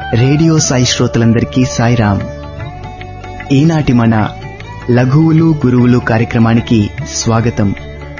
radio Sai శ్రోతలందరికీ సాయిరాం ఈనాటి మన లఘువులు గురువులు కార్యక్రమానికి స్వాగతం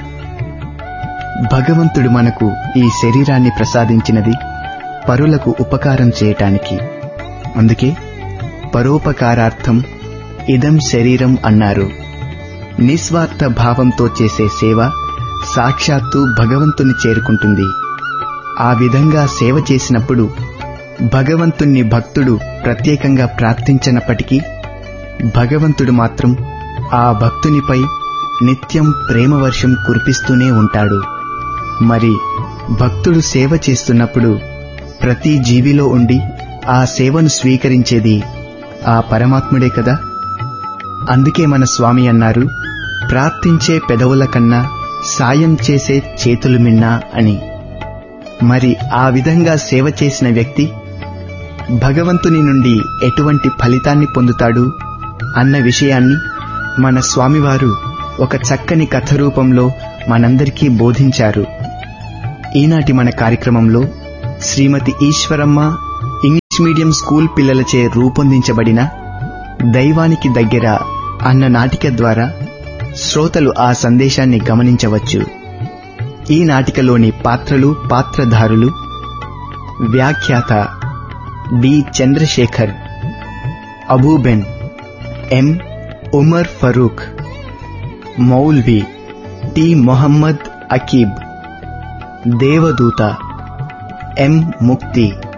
భగవంతుడు మనకు ఈ శరీరాన్ని ప్రసాదించినది పరులకు ఉపకారం చేయటానికి అందుకే పరోపకారార్థం ఇదం శరీరం అన్నారు నిస్వార్థ భావంతో చేసే సేవ సాక్షాత్తు భగవంతుని చేరుకుంటుంది ఆ విధంగా సేవ చేసినప్పుడు భగవంతుణ్ణి భక్తుడు ప్రత్యేకంగా ప్రార్థించినప్పటికీ భగవంతుడు మాత్రం ఆ భక్తునిపై నిత్యం ప్రేమ వర్షం కురిపిస్తూనే ఉంటాడు మరి భక్తుడు సేవ చేస్తున్నప్పుడు ప్రతి జీవిలో ఉండి ఆ సేవను స్వీకరించేది ఆ పరమాత్ముడే కదా అందుకే మన స్వామి అన్నారు ప్రార్థించే పెదవుల కన్నా సాయం చేసే చేతులు మిన్నా అని మరి ఆ విధంగా సేవ చేసిన వ్యక్తి భగవంతుని నుండి ఎటువంటి ఫలితాన్ని పొందుతాడు అన్న విషయాన్ని మన స్వామివారు ఒక చక్కని కథ రూపంలో మనందరికీ బోధించారు ఈనాటి మన కార్యక్రమంలో Shrimati Eshwaramma English medium school పిల్లలచే రూపొందించబడిన దైవానికి దగ్గర అన్న నాటిక ద్వారా శ్రోతలు ఆ సందేశాన్ని గమనించవచ్చు ఈ నాటికలోని పాత్రలు పాత్రధారులు వ్యాఖ్యాత B Chandrasekhar Abou Ben M Umar Farooq మౌల్వి టి మొహమ్మద్ అకీబ్ దేవదూత ఎం ముక్తి